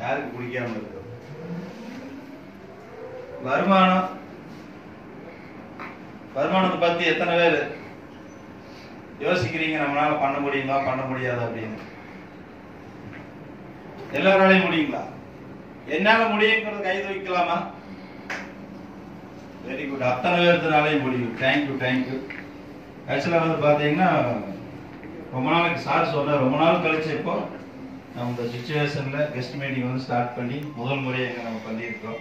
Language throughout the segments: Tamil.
யாருக்கு பிடிக்காம இருக்கு வருமானம் வருமானத்தை பத்தி எத்தனை பேர் யோசிக்கிறீங்க நம்மளால பண்ண முடியுமா பண்ண முடியாது அப்படின்னு எல்லாராலையும் முடியுங்களா என்னால முடியுங்கிறது கை தூக்கலாமா வெரி குட் அத்தனை பேர்த்தினாலையும் முடியும் தேங்க்யூ தேங்க்யூ ஆக்சுவலாக வந்து பார்த்தீங்கன்னா ரொம்ப நாளைக்கு சார் சொன்னார் ரொம்ப நாள் கழிச்சு இப்போ நம்ம இந்த சுச்சுவேஷனில் கெஸ்ட் மீட்டிங் வந்து ஸ்டார்ட் பண்ணி முதல் முறை எங்க நம்ம பண்ணியிருக்கோம்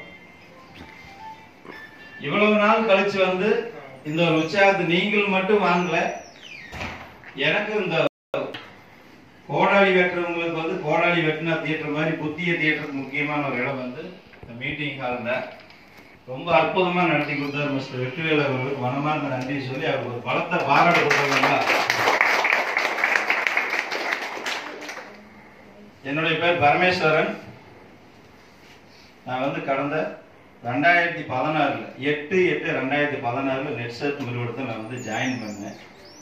இவ்வளவு நாள் கழிச்சு வந்து இந்த ஒரு உற்சாகத்தை நீங்கள் மட்டும் வாங்கல எனக்கு இந்த கோடாளி வெட்டுறவங்களுக்கு வந்து கோடாளி வெட்டினா தியேட்டர் மாதிரி புத்திய தியேட்டருக்கு முக்கியமான ஒரு இடம் வந்து இந்த மீட்டிங் ஹால் தான் ரொம்ப அற்புதமா நடத்தி கொடுத்தார் மிஸ்டர் வெற்றிவேல் அவர்களுக்கு மனமார்ந்த நன்றி சொல்லி அவருக்கு ஒரு பலத்த பாராட்டு கொடுத்தாங்களா என்னுடைய பேர் பரமேஸ்வரன் நான் வந்து கடந்த ரெண்டாயிரத்தி பதினாறுல எட்டு எட்டு ரெண்டாயிரத்தி பதினாறுல நெட்செட் நிறுவனத்தை நான் வந்து ஜாயின் பண்ணேன்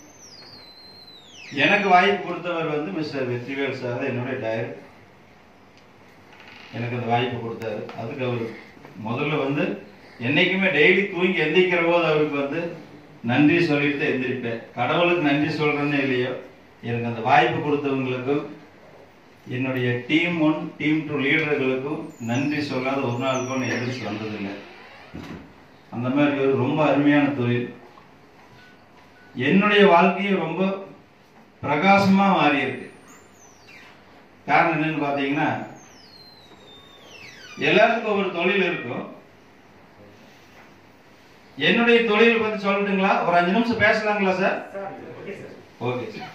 எனக்கு வாய்ப்பு கொடுத்தவர் வந்து மிஸ்டர் வெற்றிவேல் சார் தான் என்னுடைய டைரக்ட் எனக்கு அந்த வாய்ப்பு கொடுத்தாரு அதுக்கு அவர் முதல்ல வந்து என்னைக்குமே டெய்லி தூங்கி எந்திரிக்கிற போது அவருக்கு வந்து நன்றி சொல்லிட்டு தான் எந்திரிப்பேன் கடவுளுக்கு நன்றி சொல்றேன்னு இல்லையோ எனக்கு அந்த வாய்ப்பு கொடுத்தவங்களுக்கும் என்னுடைய டீம் ஒன் டீம் டூ லீடர்களுக்கும் நன்றி சொல்லாத ஒரு நாள் கூட நான் எதிர்த்து வந்ததில்லை அந்த மாதிரி ஒரு ரொம்ப அருமையான தொழில் என்னுடைய வாழ்க்கையும் ரொம்ப பிரகாசமா மாறி இருக்கு காரணம் என்னன்னு பாத்தீங்கன்னா எல்லாருக்கும் ஒரு தொழில் இருக்கும் என்னுடைய தொழிலை பத்தி சொல்லட்டுங்களா ஒரு அஞ்சு நிமிஷம் பேசலாங்களா sir okay sir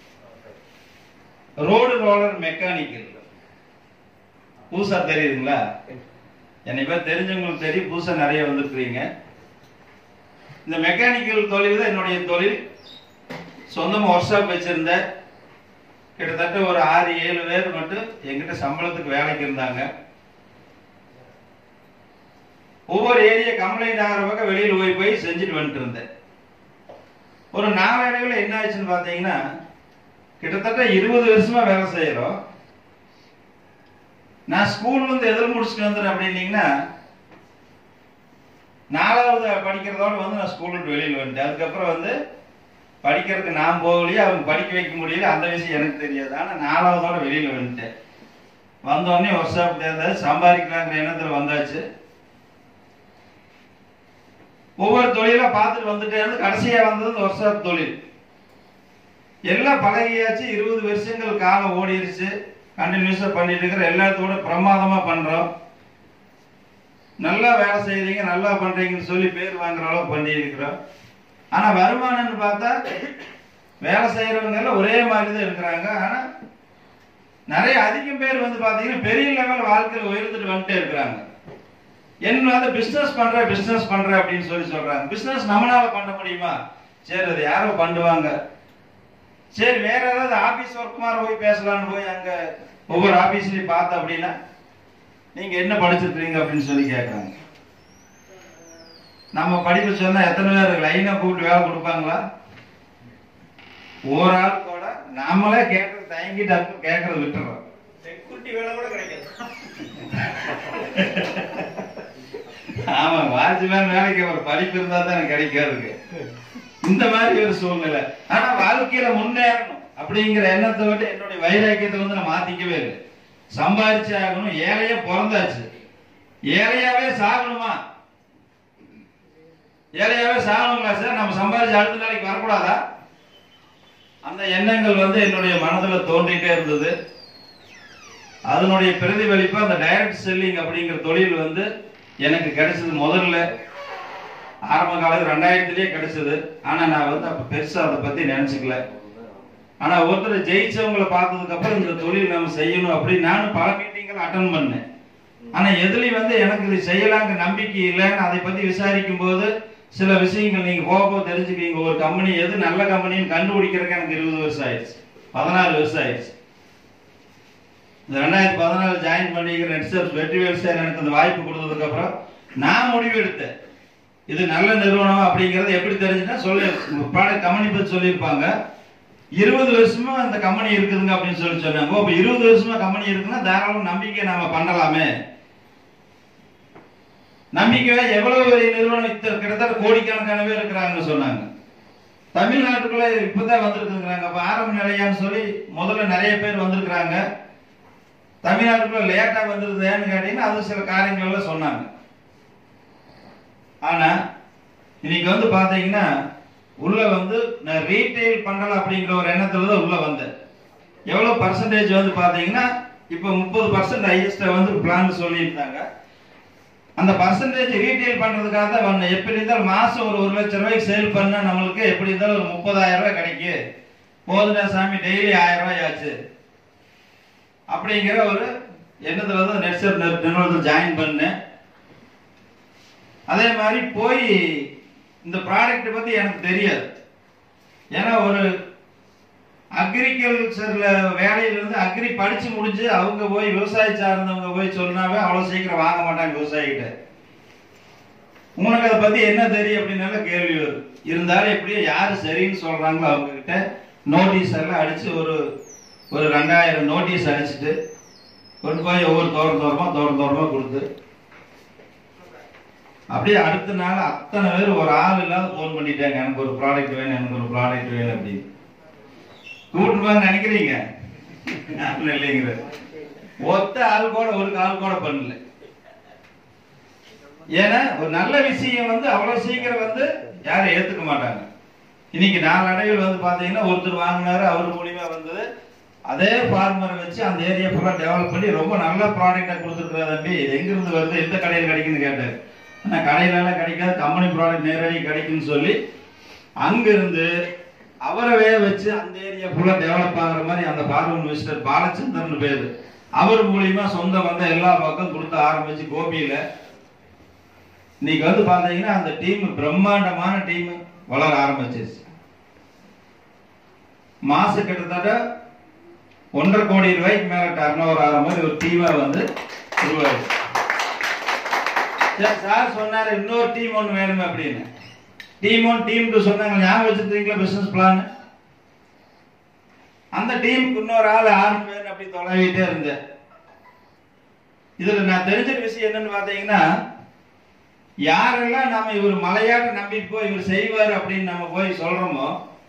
road roller mechanical புதுசா தெரியுதுங்களா என்னை பேர் தெரிஞ்சவங்களுக்கு தெரியும் புதுசா நிறைய வந்திருக்கிறீங்க இந்த மெக்கானிக்கல் தொழில் தான் என்னுடைய தொழில் சொந்தமா ஒர்க் ஷாப் வச்சிருந்தேன் கிட்டத்தட்ட ஒரு ஆறு ஏழு பேர் மட்டும் எங்கிட்ட சம்பளத்துக்கு வேலைக்கு இருந்தாங்க ஒவ்வொரு ஏரியா கம்ப்ளைண்ட் ஆகிற பக்கம் வெளியில போய் போய் செஞ்சுட்டு வந்துட்டு இருந்தேன் ஒரு நாளடைவில் என்ன ஆச்சுன்னு பார்த்தீங்கன்னா கிட்டத்தட்ட இருபது வருஷமா வேலை செய்யறோம் நான் ஸ்கூல்ல இருந்து எதில் முடிச்சுட்டு வந்துடுறேன் அப்படின்னீங்கன்னா நாலாவது படிக்கிறதோட வந்து நான் ஸ்கூல் விட்டு வெளியில் வந்துட்டேன் அதுக்கப்புறம் வந்து படிக்கிறதுக்கு நான் போகலையே அவங்க படிக்க வைக்க முடியல அந்த விஷயம் எனக்கு தெரியாது ஆனால் நாலாவதோட வெளியில் வந்துட்டேன் வந்தோடனே ஒர்க் ஷாப் தேர்ந்தாச்சு சம்பாதிக்கலாங்கிற எண்ணத்தில் வந்தாச்சு ஒவ்வொரு தொழிலா பார்த்துட்டு வந்துட்டே இருந்து கடைசியா வந்தது இந்த ஒர்க் ஷாப் தொழில் எல்லாம் பழகியாச்சு இருபது வருஷங்கள் காலம் ஓடிடுச்சு கண்டினியூஸா பண்ணிட்டு இருக்கிற எல்லாத்தோட பிரமாதமா பண்றோம் நல்லா வேலை செய்றீங்க நல்லா பண்றீங்கன்னு சொல்லி பேர் வாங்குற அளவு பண்ணி இருக்கிறோம் ஆனா வருமானம்னு பார்த்தா வேலை செய்யறவங்க எல்லாம் ஒரே மாதிரி தான் இருக்கிறாங்க ஆனா நிறைய அதிகம் பேர் வந்து பாத்தீங்கன்னா பெரிய லெவல் வாழ்க்கையில் உயர்ந்துட்டு வந்துட்டே இருக்கிறாங்க என்ன வந்து பிசினஸ் பண்ற பிசினஸ் பண்ற அப்படின்னு சொல்லி சொல்றாங்க பிசினஸ் நம்மளால பண்ண முடியுமா சரி அது யாரோ பண்ணுவாங்க சரி வேற ஏதாவது ஆபீஸ் ஒர்க் மாதிரி போய் பேசலாம்னு போய் அங்க ஒவ்வொரு ஆபீஸ்லயும் பார்த்த அப்படின்னா நீங்க என்ன படிச்சிருக்கீங்க அப்படின்னு சொல்லி கேட்கறாங்க நம்ம படிப்பு சொன்னா எத்தனை பேர் லைனா கூப்பிட்டு வேலை கொடுப்பாங்களா ஒரு ஆள் கூட நாமளே கேட்கறது தயங்கிட்டு அப்ப கேட்கறது விட்டுறோம் செக்யூரிட்டி வேலை கூட கிடைக்காது ஆமா வாட்ச்மேன் வேலைக்கு ஒரு படிப்பு இருந்தா தான் எனக்கு கிடைக்காதுங்க இந்த மாதிரி ஒரு சூழ்நிலை ஆனா வாழ்க்கையில முன்னேறணும் அப்படிங்கிற எண்ணத்தை விட்டு என்னுடைய வைராக்கியத்தை வந்து நான் மாத்திக்கவே இல்லை சம்பாதிச்சு ஆகணும் ஏழையா பிறந்தாச்சு ஏழையாவே சாகணுமா ஏழையாவே சாகணுங்களா சார் நம்ம சம்பாதிச்சு அடுத்த நாளைக்கு வரக்கூடாதா அந்த எண்ணங்கள் வந்து என்னுடைய மனதுல தோன்றிட்டே இருந்தது அதனுடைய பிரதிபலிப்பு அந்த டைரக்ட் செல்லிங் அப்படிங்கிற தொழில் வந்து எனக்கு கிடைச்சது முதல்ல ஆரம்ப காலத்துல ரெண்டாயிரத்துலயே கிடைச்சது ஆனா நான் வந்து அப்ப பெருசா அதை பத்தி நினைச்சுக்கல ஆனா ஒருத்தர் ஜெயிச்சவங்களை பார்த்ததுக்கு அப்புறம் இந்த தொழில் நம்ம செய்யணும் அப்படின்னு நானும் பல மீட்டிங்கள் அட்டன் பண்ணேன் ஆனா எதுலயும் வந்து எனக்கு இது செய்யலாங்க நம்பிக்கை இல்லைன்னு அதை பத்தி விசாரிக்கும் போது சில விஷயங்கள் நீங்க போக போக தெரிஞ்சுக்குவீங்க ஒரு கம்பெனி எது நல்ல கம்பெனின்னு கண்டுபிடிக்கிறதுக்கு எனக்கு இருபது வருஷம் ஆயிடுச்சு பதினாறு வருஷம் ஆயிடுச்சு இந்த ரெண்டாயிரத்தி பதினாலு ஜாயின் பண்ணிக்கிற நெட்சர்ஸ் வெற்றிவேல் சார் எனக்கு அந்த வாய்ப்பு கொடுத்ததுக்கு அப்புறம் நான் முடிவு எடுத்தேன் இது நல்ல நிறுவனம் அப்படிங்கறது எப்படி தெரிஞ்சுன்னா சொல்லி ப்ராடக்ட் கம்பெனி பத்தி சொல்லியிருப்பாங்க இருபது வருஷமா அந்த கம்பெனி இருக்குதுங்க அப்படின்னு சொல்லி சொன்னாங்க அப்ப இருபது வருஷமா கம்பெனி இருக்குன்னா தாராளம் நம்பிக்கை நாம பண்ணலாமே நம்பிக்கை எவ்வளவு பெரிய நிறுவனம் இத்த- கிட்டத்தட்ட கோடிக்கணக்கான பேர் இருக்கிறாங்கன்னு சொன்னாங்க தமிழ்நாட்டுக்குள்ள இப்பதான் வந்திருக்குங்கிறாங்க அப்ப ஆரம்ப நிலையான்னு சொல்லி முதல்ல நிறைய பேர் வந்திருக்கிறாங்க தமிழ்நாட்டுக்குள்ள லேட்டா வந்திருந்தேன்னு கேட்டீங்கன்னா அது சில காரியங்கள் எல்லாம் சொன்னாங்க ஆனா இன்னைக்கு வந்து பாத்தீங்கன்னா உள்ள வந்து நான் ரீட்டைல் பண்ணல அப்படிங்கிற ஒரு எண்ணத்துல தான் உள்ள வந்தேன் எவ்வளவு பர்சன்டேஜ் வந்து பாத்தீங்கன்னா இப்போ முப்பது பர்சன்ட் ஹையஸ்ட் வந்து பிளான் சொல்லியிருந்தாங்க அந்த பர்சன்டேஜ் ரீட்டைல் பண்றதுக்காக தான் வந்தேன் எப்படி இருந்தாலும் மாசம் ஒரு ஒரு லட்சம் ரூபாய்க்கு சேல் பண்ணா நம்மளுக்கு எப்படி இருந்தாலும் ஒரு முப்பதாயிரம் ரூபாய் கிடைக்கும் போதுடா சாமி டெய்லி ஆயிரம் ரூபாய் ஆச்சு அப்படிங்கிற ஒரு எண்ணத்துல வந்து நெட்சர் நிறுவனத்தில் ஜாயின் பண்ணேன் அதே மாதிரி போய் இந்த ப்ராடக்ட் பத்தி எனக்கு தெரியாது ஏன்னா ஒரு அக்ரிகல்ச்சர்ல வேலையில இருந்து அக்ரி படிச்சு முடிஞ்சு அவங்க போய் விவசாய சார்ந்தவங்க போய் சொன்னாவே அவ்வளவு சீக்கிரம் வாங்க மாட்டாங்க விவசாயிகிட்ட உனக்கு அதை பத்தி என்ன தெரியும் அப்படின்னு கேள்வி வரும் இருந்தாலும் எப்படியோ யாரு சரின்னு சொல்றாங்களோ அவங்க கிட்ட நோட்டீஸ் எல்லாம் அடிச்சு ஒரு ஒரு ரெண்டாயிரம் நோட்டீஸ் அடிச்சுட்டு கொண்டு போய் ஒவ்வொரு தோரம் தோரமா தோரம் தோரமா கொடுத்து அப்படியே அடுத்த நாள் அத்தனை பேர் ஒரு ஆள் இல்லாத ஃபோன் பண்ணிட்டாங்க எனக்கு ஒரு ப்ராடக்ட் வேணும் எனக்கு ஒரு ப்ராடக்ட் வேணும் அப்படின்னு கூட்டு வாங்க நினைக்கிறீங்க ஆள் இல்லைங்கிற ஒத்த ஆள் கூட ஒரு ஆள் கூட பண்ணல ஏன்னா ஒரு நல்ல விஷயம் வந்து அவ்வளவு சீக்கிரம் வந்து யாரும் ஏத்துக்க மாட்டாங்க இன்னைக்கு நாளடைவில் வந்து பாத்தீங்கன்னா ஒருத்தர் வாங்கினாரு அவர் மூலியமா வந்தது அதே ஃபார்மரை வச்சு அந்த ஏரியா ஃபுல்லா டெவலப் பண்ணி ரொம்ப நல்ல ப்ராடக்டா கொடுத்துருக்குறா தம்பி இது எங்க இருந்து வருது எந்த கடையில் கிடைக்குன்னு கேட்டாரு ஆனா கடையில எல்லாம் கிடைக்காது கம்பெனி ப்ராடக்ட் நேரடி கிடைக்குன்னு சொல்லி அங்கிருந்து அவரவே வச்சு அந்த ஏரியா ஃபுல்லா டெவலப் ஆகுற மாதிரி அந்த பார்வன் மிஸ்டர் பாலச்சந்திரன் பேரு அவர் மூலியமா சொந்த வந்த எல்லா பக்கம் கொடுத்து ஆரம்பிச்சு கோபியில இன்னைக்கு வந்து பாத்தீங்கன்னா அந்த டீம் பிரம்மாண்டமான டீம் வளர ஆரம்பிச்சிருச்சு மாசம் கிட்டத்தட்ட ஒன்றரை கோடி ரூபாய்க்கு மேல டர்ன் ஓவர் ஆகிற மாதிரி ஒரு டீமா வந்து உருவாயிடுச்சு சரி, சார் சொன்னாரு இன்னொரு டீம் ஒன்று வேணுமே அப்படின்னு டீம் ஒன் டீம் டூ சொன்னாங்க ஞாபகம் வச்சிருக்கீங்களா பிசினஸ் பிளான் அந்த டீமுக்கு இன்னொரு ஆள் ஆறு பேர் அப்படி தொலைவிட்டே இருந்தேன் இதுல நான் தெரிஞ்ச விஷயம் என்னன்னு பாத்தீங்கன்னா யாரெல்லாம் நம்ம இவர் மலையாட்ட நம்பிட்டு போய் இவர் செய்வார் அப்படின்னு நம்ம போய் சொல்றோமோ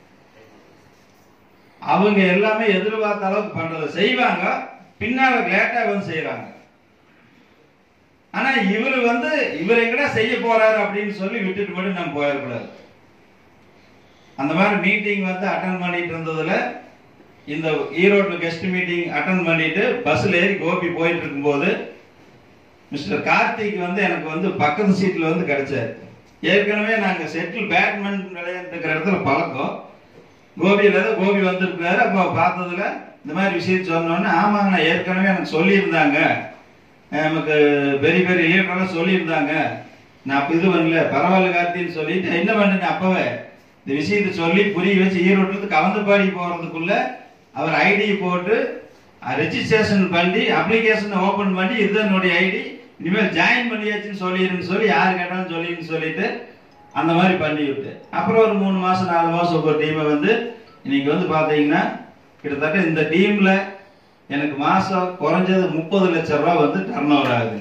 அவங்க எல்லாமே எதிர்பார்த்த அளவுக்கு பண்றதை செய்வாங்க பின்னால லேட்டா வந்து செய்யறாங்க ஆனா இவர் வந்து இவர் எங்கடா செய்ய போறாரு அப்படின்னு சொல்லி விட்டுட்டு மட்டும் நம்ம போயிடக்கூடாது அந்த மாதிரி மீட்டிங் வந்து அட்டன் பண்ணிட்டு இருந்ததுல இந்த ஈரோட்ல கெஸ்ட் மீட்டிங் அட்டன் பண்ணிட்டு பஸ்ல ஏறி கோபி போயிட்டு இருக்கும்போது மிஸ்டர் கார்த்திக் வந்து எனக்கு வந்து பக்கத்து சீட்ல வந்து கிடைச்சாரு ஏற்கனவே நாங்க செட்டில் பேட்மிண்டன் விளையாண்டுக்கிற இடத்துல பழக்கம் கோபியில தான் கோபி வந்திருக்காரு அப்போ பார்த்ததுல இந்த மாதிரி விஷயம் சொன்னோன்னே ஆமாங்க நான் ஏற்கனவே எனக்கு சொல்லியிருந்தாங்க நமக்கு பெரிய பெரிய லீடரெல்லாம் சொல்லியிருந்தாங்க நான் அப்ப இது பண்ணல பரவாயில்ல கார்த்தின்னு சொல்லிட்டு என்ன பண்ணுங்க அப்பவே இந்த விஷயத்தை சொல்லி புரிய வச்சு ஈரோட்டுல கலந்துபாடி போறதுக்குள்ள அவர் ஐடி போட்டு ரெஜிஸ்ட்ரேஷன் பண்ணி அப்ளிகேஷன் ஓபன் பண்ணி இது என்னுடைய ஐடி இனிமேல் ஜாயின் பண்ணியாச்சுன்னு சொல்லிடுன்னு சொல்லி யார் கேட்டாலும் சொல்லின்னு சொல்லிட்டு அந்த மாதிரி பண்ணி விட்டு அப்புறம் ஒரு மூணு மாசம் நாலு மாசம் ஒரு டீமை வந்து இன்னைக்கு வந்து பாத்தீங்கன்னா கிட்டத்தட்ட இந்த டீம்ல எனக்கு மாசம் குறைஞ்சது முப்பது லட்சம் ரூபாய் வந்து டர்ன் ஓவர் ஆகுது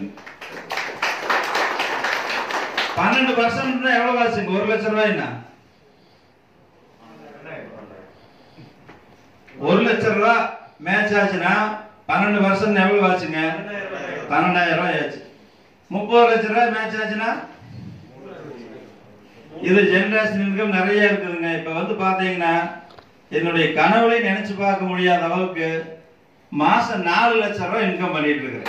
பன்னெண்டு பர்சன்ட் எவ்வளவு ஆச்சுங்க ஒரு லட்சம் ரூபாய்னா ஒரு லட்சம் ரூபாய் மேட்ச் ஆச்சுன்னா பன்னெண்டு பர்சன்ட் எவ்வளவு ஆச்சுங்க பன்னெண்டாயிரம் ரூபாய் ஆச்சு முப்பது லட்சம் ரூபாய் மேட்ச் ஆச்சுன்னா இது ஜெனரேஷன் இன்கம் நிறைய இருக்குதுங்க இப்ப வந்து பாத்தீங்கன்னா என்னுடைய கனவுல நினைச்சு பார்க்க முடியாத அளவுக்கு மாசம் நாலு லட்சம் ரூபாய் இன்கம் பண்ணிட்டு இருக்கிறேன்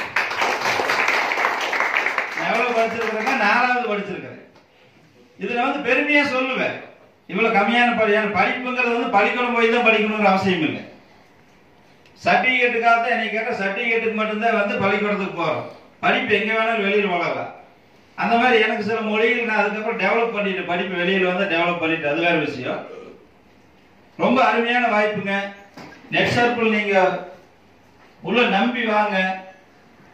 நான் எவ்வளவு படிச்சிருக்கிறேன்னா நாலாவது படிச்சிருக்கிறேன் இதுல வந்து பெருமையா சொல்லுவேன் இவ்வளவு கம்மியான படியான படிப்புங்கிறது வந்து படிக்கணும் போய் தான் படிக்கணுங்கிற அவசியம் இல்லை சர்டிபிகேட்டுக்காக தான் என்னை கேட்ட சர்டிபிகேட்டுக்கு மட்டும்தான் வந்து பள்ளிக்கூடத்துக்கு போறோம் படிப்பு எங்க வேணாலும் வெளியில் வளரலாம் அந்த மாதிரி எனக்கு சில மொழிகள் நான் அதுக்கப்புறம் டெவலப் பண்ணிட்டு படிப்பு வெளியில வந்து டெவலப் பண்ணிட்டு அது வேற விஷயம் ரொம்ப அருமையான வாய்ப்புங்க நெட் சர்க்கிள் நீங்க உள்ள நம்பி வாங்க